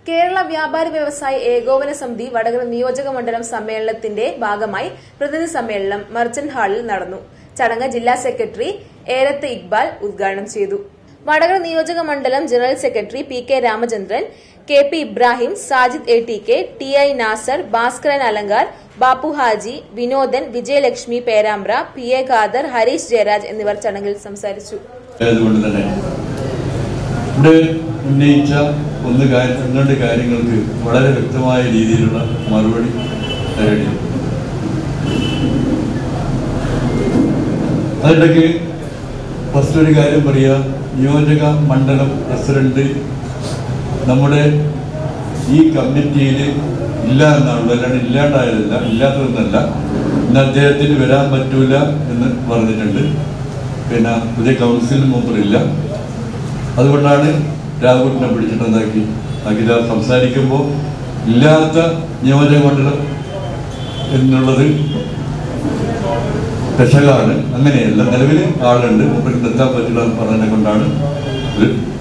കേരള വ്യാപാരി വ്യവസായ ഏകോപന സമിതി വടകര നിയോജക മണ്ഡലം സമ്മേളനത്തിന്റെ ഭാഗമായി പ്രതിനിധി സമ്മേളനം മർച്ചന്റ് ഹാളിൽ നടന്നു ചടങ്ങ് ജില്ലാ സെക്രട്ടറി ഏരത്ത് ഇക്ബാൽ ഉദ്ഘാടനം ചെയ്തു വടകര നിയോജക മണ്ഡലം general secretary P K Ramachandran K P Ibrahim Sajid A T K T I Nasar Bhaskaran Alankar Bappu Haji Vinodan Vijayalakshmi Perambra P A Khader Harish Jayaraj എന്നിവർ ചടങ്ങിൽ സംസാരിച്ചു അതുകൊണ്ട് തന്നെ ഇവിടെ ഉന്നയിച്ച ഒന്ന് കാര്യം രണ്ട് കാര്യങ്ങൾക്ക് വളരെ വ്യക്തമായ രീതിയിലുള്ള മറുപടി തരേണ്ടി അതിനിടയ്ക്ക് ഫസ്റ്റ് ഒരു കാര്യം പറയുക നിയോജക മണ്ഡലം പ്രസിഡന്റ് നമ്മുടെ ഈ കമ്മിറ്റിയിൽ ഇല്ല എന്നാണ് അല്ലാണ്ട് ഇല്ലാണ്ടായതല്ല ഇല്ലാത്തതെന്നല്ല ഇന്ന് അദ്ദേഹത്തിന് വരാൻ പറ്റൂല എന്ന് പറഞ്ഞിട്ടുണ്ട് പിന്നെ പുതിയ കൗൺസിൽ മെമ്പറില്ല അതുകൊണ്ടാണ് രാഹുലിനെ പിടിച്ചിട്ട് എന്താക്കി അഖില സംസാരിക്കുമ്പോൾ ഇല്ലാത്ത നിയോജക മണ്ഡലം എന്നുള്ളത് പെശകാണ് അങ്ങനെയല്ല നിലവിൽ ആളുണ്ട് ഇവർക്ക് നിർത്താൻ പറ്റില്ല എന്ന് പറഞ്ഞതിനെ കൊണ്ടാണ് ഇത്